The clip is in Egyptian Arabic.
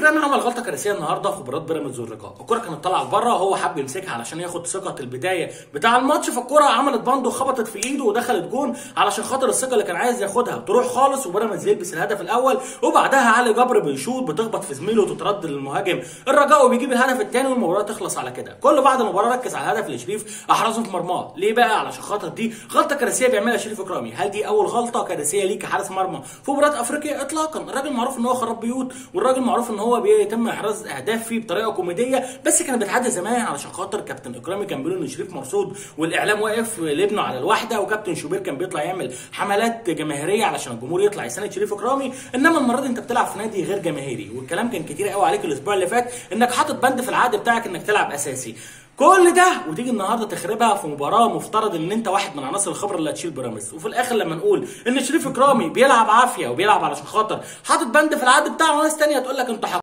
اكرامي عمل غلطه كارثيه النهارده في مباراه بيراميدز والرجاء الكره كانت طالعه لبره وهو حب يمسكها علشان ياخد ثقه البدايه بتاع الماتش فالكره عملت باندو خبطت في ايده ودخلت جون علشان خاطر الثقه اللي كان عايز ياخدها تروح خالص وبيراميدز يلبس الهدف الاول وبعدها علي جبر بيشوط بتخبط في زميله وتترد للمهاجم الرجاء وبيجيب الهدف الثاني والمباراه تخلص على كده كل بعد المباراه ركز على الهدف اللي شريف احرزه في مرماه ليه بقى علشان خاطر دي غلطه كارثيه بيعملها شريف اكرامي هل دي اول غلطه كارثيه ليه كحارس مرمى في مباراه افريقيا اطلاقا الراجل معروف ان هو خراب بيوت والراجل معروف ان هو بيتم احراز اهداف فيه بطريقه كوميديه بس كانت بتعدي زمان علشان خاطر كابتن اكرامي كان بيقول ان شريف مرصود والاعلام واقف لابنه على الواحده وكابتن شوبير كان بيطلع يعمل حملات جماهيريه علشان الجمهور يطلع يساند شريف اكرامي انما المره دي انت بتلعب في نادي غير جماهيري والكلام كان كتير قوي عليك الاسبوع اللي فات انك حاطط بند في العقد بتاعك انك تلعب اساسي كل ده وتيجي النهارده تخربها في مباراه مفترض ان انت واحد من عناصر الخبره اللي هتشيل بيراميدز وفي الاخر لما نقول ان شريف اكرامي بيلعب عافيه وبيلعب علشان خاطر حاطط بند في العقد بتاعه وناس تانية تقول لك انت